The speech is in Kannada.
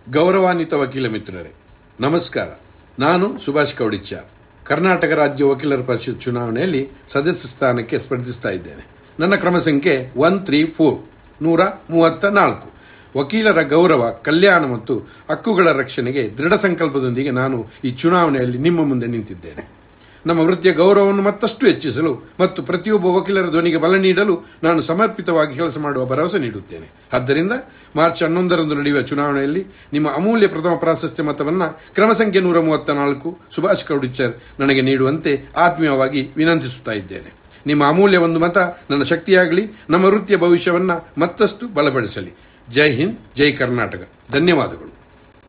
ಗೌರವಾನ್ವಿತ ವಕೀಲ ಮಿತ್ರರೇ ನಮಸ್ಕಾರ ನಾನು ಸುಭಾಷ್ ಕೌಡಿಚ್ಯಾರ್ ಕರ್ನಾಟಕ ರಾಜ್ಯ ವಕೀಲರ ಪರಿಷತ್ ಚುನಾವಣೆಯಲ್ಲಿ ಸದಸ್ಯ ಸ್ಥಾನಕ್ಕೆ ಸ್ಪರ್ಧಿಸ್ತಾ ಇದ್ದೇನೆ ನನ್ನ ಕ್ರಮ ಸಂಖ್ಯೆ ಒನ್ ತ್ರೀ ಫೋರ್ ನೂರ ಮೂವತ್ತ ನಾಲ್ಕು ವಕೀಲರ ಗೌರವ ಕಲ್ಯಾಣ ಮತ್ತು ಹಕ್ಕುಗಳ ರಕ್ಷಣೆಗೆ ದೃಢ ಸಂಕಲ್ಪದೊಂದಿಗೆ ನಾನು ಈ ಚುನಾವಣೆಯಲ್ಲಿ ನಿಮ್ಮ ಮುಂದೆ ನಿಂತಿದ್ದೇನೆ ನಮ್ಮ ವೃತ್ತಿಯ ಗೌರವವನ್ನು ಮತ್ತಷ್ಟು ಹೆಚ್ಚಿಸಲು ಮತ್ತು ಪ್ರತಿಯೊಬ್ಬ ವಕೀಲರ ಧ್ವನಿಗೆ ಬಲ ನೀಡಲು ನಾನು ಸಮರ್ಪಿತವಾಗಿ ಕೆಲಸ ಮಾಡುವ ಭರವಸೆ ನೀಡುತ್ತೇನೆ ಆದ್ದರಿಂದ ಮಾರ್ಚ್ ಹನ್ನೊಂದರಂದು ನಡೆಯುವ ಚುನಾವಣೆಯಲ್ಲಿ ನಿಮ್ಮ ಅಮೂಲ್ಯ ಪ್ರಥಮ ಪ್ರಾಶಸ್ತ್ಯ ಮತವನ್ನು ಕ್ರಮ ಸಂಖ್ಯೆ ನೂರ ಮೂವತ್ತ ನಾಲ್ಕು ಸುಭಾಷ್ ಕೌಡಿಚರ್ ನನಗೆ ನೀಡುವಂತೆ ಆತ್ಮೀಯವಾಗಿ ವಿನಂತಿಸುತ್ತಾ ಇದ್ದೇನೆ ನಿಮ್ಮ ಅಮೂಲ್ಯ ಒಂದು ಮತ ನನ್ನ ಶಕ್ತಿಯಾಗಲಿ ನಮ್ಮ ವೃತ್ತಿಯ ಭವಿಷ್ಯವನ್ನ ಮತ್ತಷ್ಟು ಬಲಪಡಿಸಲಿ ಜೈ ಹಿಂದ್ ಜೈ ಕರ್ನಾಟಕ ಧನ್ಯವಾದಗಳು